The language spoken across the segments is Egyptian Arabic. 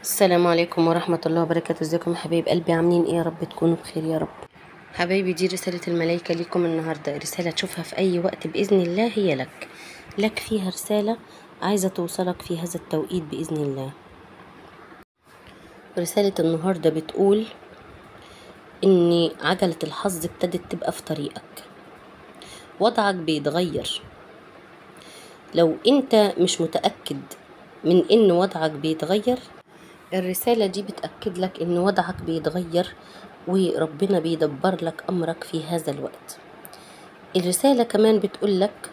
السلام عليكم ورحمة الله وبركاته ازيكم يا حبايب قلبي عاملين ايه يا رب تكونوا بخير يا رب حبايبي دي رسالة الملايكة ليكم النهاردة رسالة تشوفها في أي وقت بإذن الله هي لك لك فيها رسالة عايزة توصلك في هذا التوقيت بإذن الله رسالة النهاردة بتقول إن عجلة الحظ ابتدت تبقى في طريقك وضعك بيتغير لو انت مش متأكد من ان وضعك بيتغير الرسالة دي بتأكد لك ان وضعك بيتغير وربنا بيدبر لك امرك في هذا الوقت الرسالة كمان بتقول لك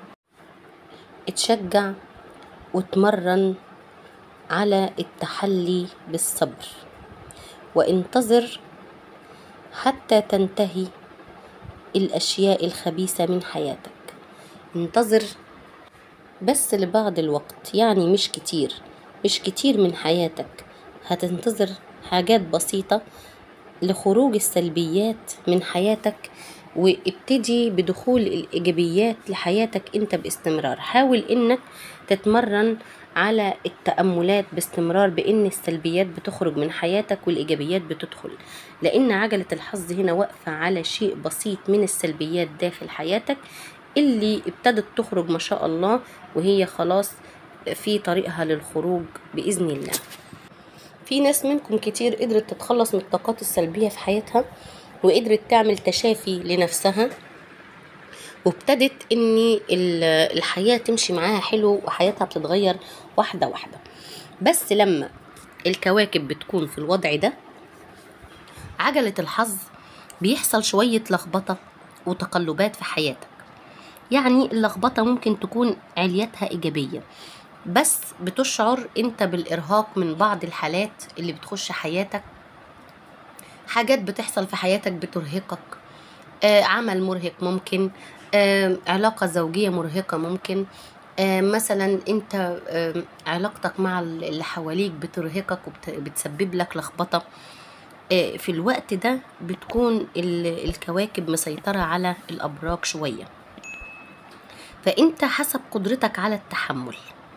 اتشجع وتمرن على التحلي بالصبر وانتظر حتى تنتهي الاشياء الخبيثة من حياتك انتظر بس لبعض الوقت يعني مش كتير مش كتير من حياتك هتنتظر حاجات بسيطة لخروج السلبيات من حياتك وابتدي بدخول الإيجابيات لحياتك أنت باستمرار حاول إنك تتمرن على التأملات باستمرار بإن السلبيات بتخرج من حياتك والإيجابيات بتدخل لأن عجلة الحظ هنا واقفة على شيء بسيط من السلبيات داخل حياتك اللي ابتدت تخرج ما شاء الله وهي خلاص في طريقها للخروج بإذن الله في ناس منكم كتير قدرت تتخلص من الطاقات السلبية في حياتها وقدرت تعمل تشافي لنفسها وابتدت ان الحياة تمشي معاها حلو وحياتها بتتغير واحدة واحدة بس لما الكواكب بتكون في الوضع ده عجلة الحظ بيحصل شوية لخبطة وتقلبات في حياتك يعني اللخبطة ممكن تكون عليتها إيجابية بس بتشعر انت بالإرهاق من بعض الحالات اللي بتخش حياتك حاجات بتحصل في حياتك بترهقك آه عمل مرهق ممكن آه علاقة زوجية مرهقة ممكن آه مثلا انت آه علاقتك مع اللي حواليك بترهقك وبتسبب لك لخبطة آه في الوقت ده بتكون الكواكب مسيطرة على الأبراج شوية فانت حسب قدرتك على التحمل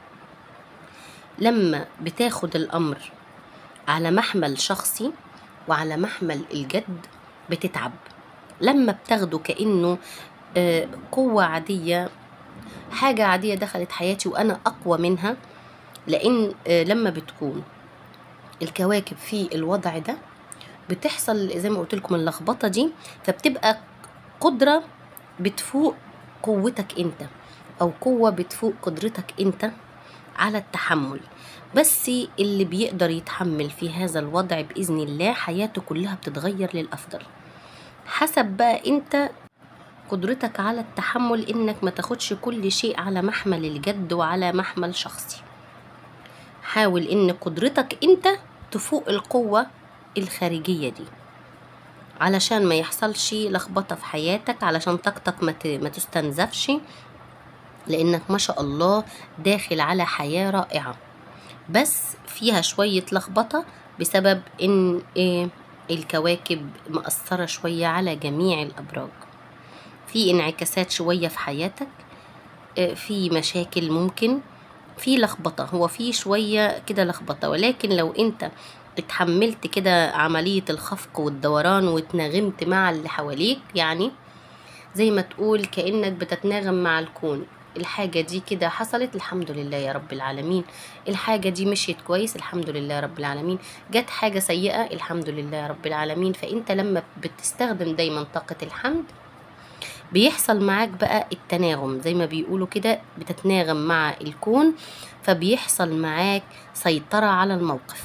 لما بتاخد الامر على محمل شخصي وعلى محمل الجد بتتعب لما بتاخده كانه قوه عاديه حاجه عاديه دخلت حياتي وانا اقوى منها لان لما بتكون الكواكب في الوضع ده بتحصل زي ما قلت لكم اللخبطه دي فبتبقى قدره بتفوق قوتك انت او قوه بتفوق قدرتك انت على التحمل بس اللي بيقدر يتحمل في هذا الوضع باذن الله حياته كلها بتتغير للافضل حسب بقى انت قدرتك على التحمل انك ما تاخدش كل شيء على محمل الجد وعلى محمل شخصي حاول ان قدرتك انت تفوق القوه الخارجيه دي علشان ما يحصلش لخبطة في حياتك علشان طاقتك ما تستنزفش لانك ما شاء الله داخل على حياة رائعة بس فيها شوية لخبطة بسبب ان إيه الكواكب مأثرة شوية على جميع الأبراج في انعكاسات شوية في حياتك في مشاكل ممكن في لخبطة هو في شوية كده لخبطة ولكن لو انت اتحملت كده عملية الخفق والدوران واتناغمت مع اللي حواليك يعني زي ما تقول كأنك بتتناغم مع الكون الحاجة دي كده حصلت الحمد لله يا رب العالمين الحاجة دي مشيت كويس الحمد لله يا رب العالمين جت حاجة سيئة الحمد لله يا رب العالمين فانت لما بتستخدم دايما طاقة الحمد بيحصل معاك بقى التناغم زي ما بيقولوا كده بتتناغم مع الكون فبيحصل معاك سيطرة على الموقف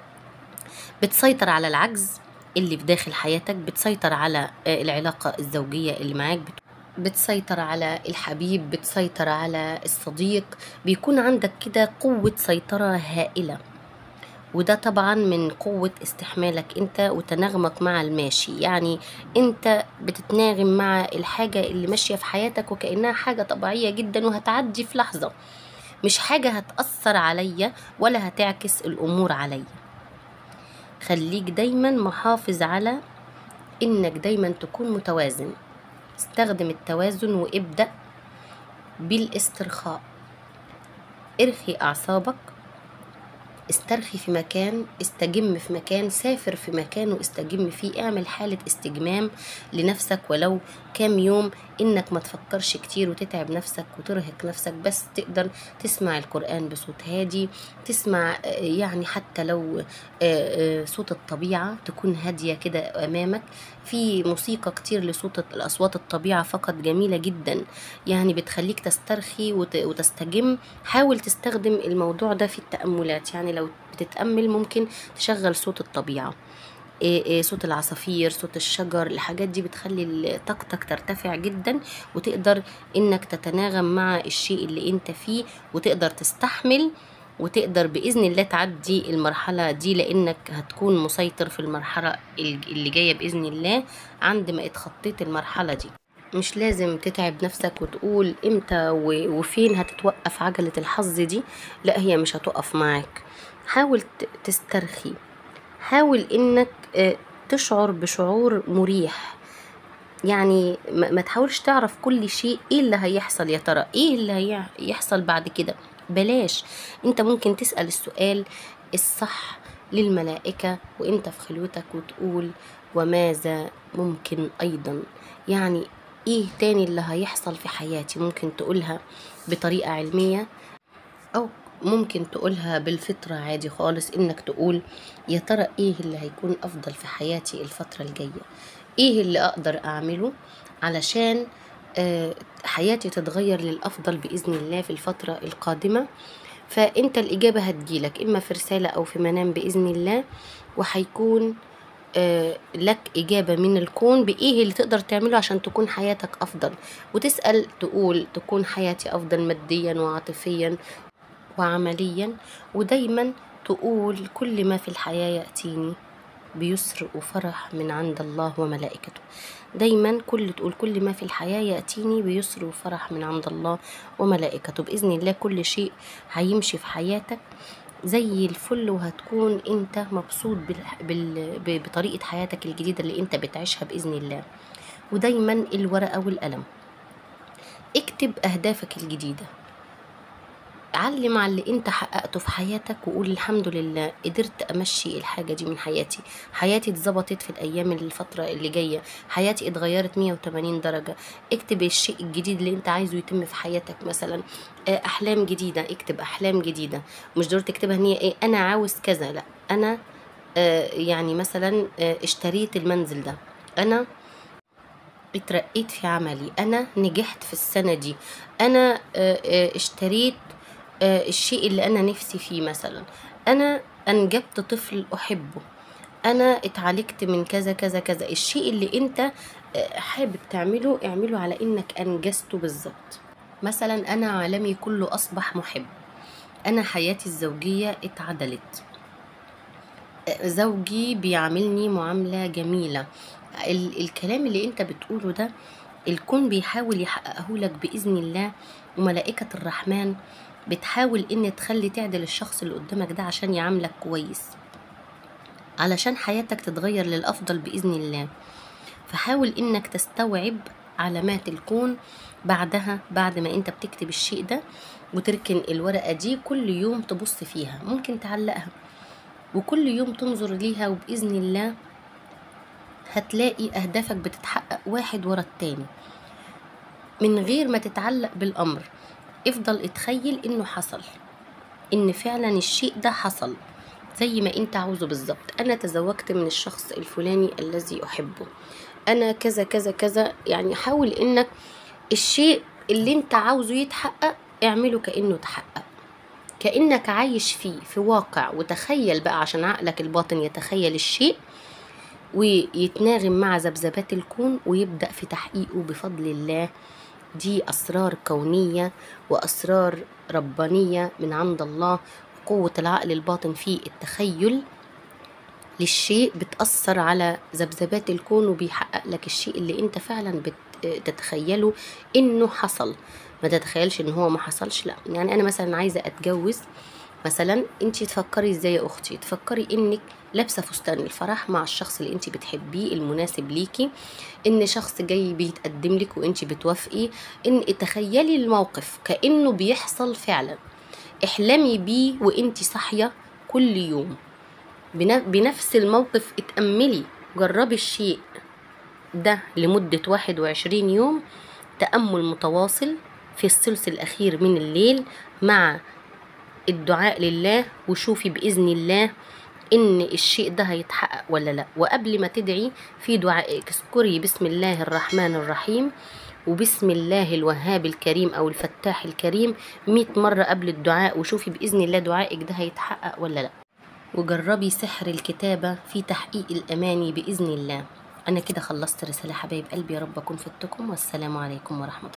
بتسيطر على العجز اللي في داخل حياتك بتسيطر على العلاقة الزوجية اللي معاك بتسيطر على الحبيب بتسيطر على الصديق بيكون عندك كده قوة سيطرة هائلة وده طبعا من قوة استحمالك انت وتناغمك مع الماشي يعني انت بتتناغم مع الحاجة اللي ماشية في حياتك وكأنها حاجة طبيعية جدا وهتعدي في لحظة مش حاجة هتأثر عليا ولا هتعكس الأمور عليا خليك دايما محافظ على انك دايما تكون متوازن استخدم التوازن وابدأ بالاسترخاء ارخي اعصابك استرخي في مكان استجم في مكان سافر في مكان واستجم فيه اعمل حالة استجمام لنفسك ولو كام يوم انك ما تفكرش كتير وتتعب نفسك وترهق نفسك بس تقدر تسمع القرآن بصوت هادي تسمع آه، يعني حتى لو آه، آه، صوت الطبيعة تكون هادية كده أمامك في موسيقى كتير لصوت الأصوات الطبيعة فقط جميلة جدا يعني بتخليك تسترخي وت- وتستجم حاول تستخدم الموضوع ده في التأملات يعني لو بتتأمل ممكن تشغل صوت الطبيعة إيه إيه صوت العصافير صوت الشجر الحاجات دي بتخلي ال- طاقتك ترتفع جدا وتقدر انك تتناغم مع الشيء اللي انت فيه وتقدر تستحمل وتقدر بإذن الله تعدي المرحلة دي لأنك هتكون مسيطر في المرحلة الج- اللي جاية بإذن الله عند ما اتخطيت المرحلة دي مش لازم تتعب نفسك وتقول امتى و- وفين هتتوقف عجلة الحظ دي لا هي مش هتقف معاك حاول ت- تسترخي حاول انك آه، تشعر بشعور مريح يعني ما ما تحاولش تعرف كل شيء ايه اللي هيحصل يا ترى ايه اللي هيحصل بعد كده بلاش انت ممكن تسأل السؤال الصح للملائكة وانت في خلوتك وتقول وماذا ممكن ايضا يعني ايه تاني اللي هيحصل في حياتي ممكن تقولها بطريقة علمية أو ممكن تقولها بالفطرة عادي خالص إنك تقول يا ترى إيه اللي هيكون أفضل في حياتي الفترة الجاية إيه اللي أقدر أعمله علشان آه، حياتي تتغير للأفضل بإذن الله في الفترة القادمة فأنت الإجابة هتجيلك إما في رسالة أو في منام بإذن الله وهيكون آه، لك إجابة من الكون بإيه اللي تقدر تعمله عشان تكون حياتك أفضل وتسأل تقول تكون حياتي أفضل ماديا وعاطفيا وعمليا ودايما تقول كل ما في الحياة يأتيني بيسر وفرح من عند الله وملائكته دايما كل تقول كل ما في الحياة يأتيني بيسر وفرح من عند الله وملائكته بإذن الله كل شيء هيمشي في حياتك زي الفل وهتكون انت مبسوط بال... بال... ب- بطريقة حياتك الجديدة اللي انت بتعيشها بإذن الله ودايما الورقة والقلم اكتب أهدافك الجديدة علم على اللي انت حققته في حياتك وقول الحمد لله قدرت امشي الحاجة دي من حياتي حياتي اتظبطت في الايام اللي الفترة اللي جاية حياتي اتغيرت 180 درجة اكتب الشيء الجديد اللي انت عايزه يتم في حياتك مثلا آه، احلام جديدة اكتب احلام جديدة مش ضروري تكتبها ان هي ايه انا عاوز كذا لا انا آه، يعني مثلا آه، اشتريت المنزل ده انا اترقيت في عملي انا نجحت في السنة دي انا آه، آه، اشتريت آه، الشيء اللي انا نفسي فيه مثلا انا انجبت طفل احبه انا اتعالجت من كذا كذا كذا الشيء اللي انت آه، حابب تعمله اعمله على انك انجزته بالظبط مثلا انا عالمي كله اصبح محب انا حياتي الزوجية اتعدلت آه، زوجي بيعاملني معاملة جميلة ال- الكلام اللي انت بتقوله ده الكون بيحاول يحققه لك بإذن الله وملائكة الرحمن بتحاول ان تخلي تعدل الشخص اللي قدامك ده عشان يعاملك كويس علشان حياتك تتغير للأفضل بإذن الله فحاول انك تستوعب علامات الكون بعدها بعد ما انت بتكتب الشيء ده وتركن الورقة دي كل يوم تبص فيها ممكن تعلقها وكل يوم تنظر ليها وبإذن الله هتلاقي أهدافك بتتحقق واحد ورا التاني من غير ما تتعلق بالأمر افضل اتخيل إنه حصل إن فعلا الشيء ده حصل زي ما انت عاوزه بالظبط انا تزوجت من الشخص الفلاني الذي احبه انا كذا كذا كذا يعني حاول انك الشيء اللي انت عاوزه يتحقق اعمله كانه تحقق كانك عايش فيه في واقع وتخيل بقى عشان عقلك الباطن يتخيل الشيء ويتناغم مع ذبذبات الكون ويبدأ في تحقيقه بفضل الله دي أسرار كونية وأسرار ربانية من عند الله قوة العقل الباطن في التخيل للشيء بتأثر على ذبذبات الكون وبيحقق لك الشيء اللي انت فعلا بتتخيله انه حصل ما تتخيلش ان هو ما حصلش لا يعني انا مثلا عايزة اتجوز مثلا انت تفكري ازاي يا اختي تفكري انك لابسه فستان الفرح مع الشخص اللي انت بتحبيه المناسب ليكي ان شخص جاي بيتقدم لك وانت بتوافقي ان تخيلي الموقف كانه بيحصل فعلا احلمي بيه وانت صاحيه كل يوم بن- بنفس الموقف اتأملي جربي الشيء ده لمدة 21 يوم تأمل متواصل في الثلث الأخير من الليل مع الدعاء لله وشوفي بإذن الله إن الشيء ده هيتحقق ولا لا وقبل ما تدعي في دعائك اذكري بسم الله الرحمن الرحيم وبسم الله الوهاب الكريم أو الفتاح الكريم مئة مرة قبل الدعاء وشوفي بإذن الله دعائك ده هيتحقق ولا لا وجربي سحر الكتابة في تحقيق الأماني بإذن الله أنا كده خلصت رسالة حبايب قلبي يا رب أكون فدتكم والسلام عليكم ورحمة الله